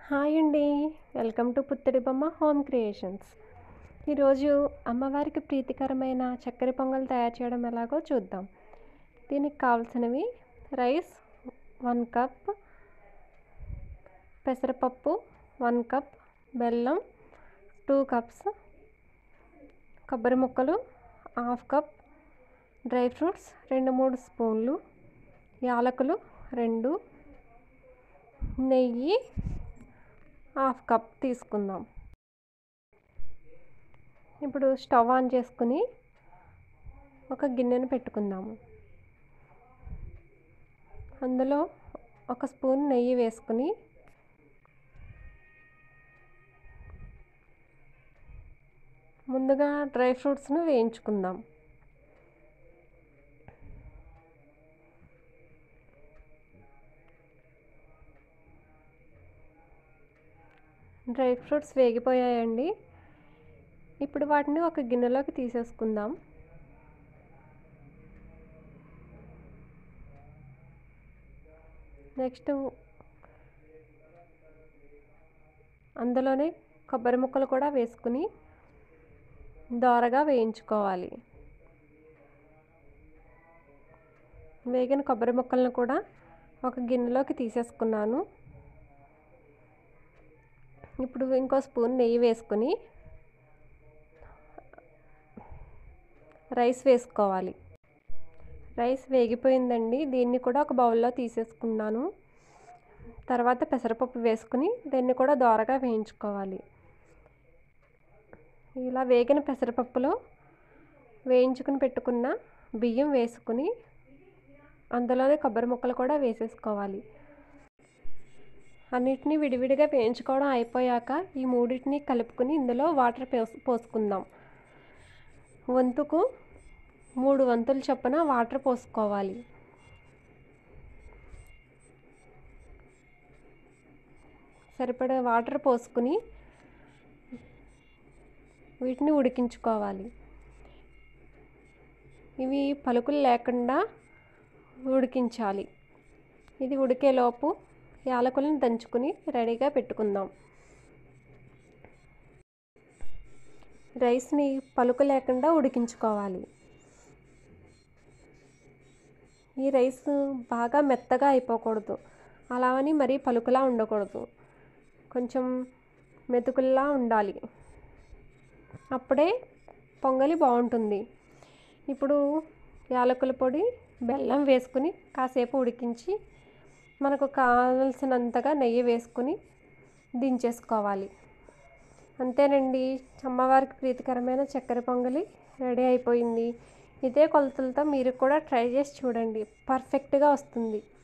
hi అండి welcome to పుత్తడి బొమ్మ హోమ్ క్రియేషన్స్ ఈరోజు అమ్మవారికి ప్రీతికరమైన చక్కెర పొంగల్ తయారు చేయడం ఎలాగో చూద్దాం దీనికి కావాల్సినవి రైస్ వన్ కప్ పెసరపప్పు వన్ కప్ బెల్లం టూ కప్స్ కొబ్బరి ముక్కలు హాఫ్ కప్ డ్రై ఫ్రూట్స్ రెండు మూడు స్పూన్లు యాలకులు రెండు నెయ్యి హాఫ్ కప్ తీసుకుందాం ఇప్పుడు స్టవ్ ఆన్ చేసుకుని ఒక గిన్నెను పెట్టుకుందాము అందులో ఒక స్పూన్ నెయ్యి వేసుకుని ముందుగా డ్రై ఫ్రూట్స్ను వేయించుకుందాం డ్రై ఫ్రూట్స్ వేగిపోయాయండి ఇప్పుడు వాటిని ఒక గిన్నెలోకి తీసేసుకుందాం నెక్స్ట్ అందులోనే కొబ్బరి ముక్కలు కూడా వేసుకుని దోరగా వేయించుకోవాలి వేగిన కొబ్బరి ముక్కలను కూడా ఒక గిన్నెలోకి తీసేసుకున్నాను ఇప్పుడు ఇంకో స్పూన్ నెయ్యి వేసుకుని రైస్ వేసుకోవాలి రైస్ వేగిపోయిందండి దీన్ని కూడా ఒక బౌల్లో తీసేసుకున్నాను తర్వాత పెసరపప్పు వేసుకుని దీన్ని కూడా దోరగా వేయించుకోవాలి ఇలా వేగిన పెసరపప్పులో వేయించుకుని పెట్టుకున్న బియ్యం వేసుకుని అందులోనే కొబ్బరి ముక్కలు కూడా వేసేసుకోవాలి అన్నిటినీ విడివిడిగా వేయించుకోవడం అయిపోయాక ఈ మూడింటిని కలుపుకుని ఇందులో వాటర్ పోసు పోసుకుందాం వంతుకు మూడు వంతుల చొప్పున వాటర్ పోసుకోవాలి సరిపడే వాటర్ పోసుకుని వీటిని ఉడికించుకోవాలి ఇవి పలుకులు లేకుండా ఉడికించాలి ఇది ఉడికేలోపు యాలకులను దంచుకుని రెడీగా పెట్టుకుందాం రైస్ని పలుకు లేకుండా ఉడికించుకోవాలి ఈ రైస్ బాగా మెత్తగా అయిపోకూడదు అలా అని మరీ పలుకులా ఉండకూడదు కొంచెం మెతుకుల్లా ఉండాలి అప్పుడే పొంగలి బాగుంటుంది ఇప్పుడు యాలకుల పొడి బెల్లం వేసుకుని కాసేపు ఉడికించి మనకు కావలసినంతగా నెయ్యి వేసుకుని దించేసుకోవాలి అంతేనండి అమ్మవారికి ప్రీతికరమైన చక్కెర పొంగలి రెడీ అయిపోయింది ఇదే కొలతలతో మీరు కూడా ట్రై చేసి చూడండి పర్ఫెక్ట్గా వస్తుంది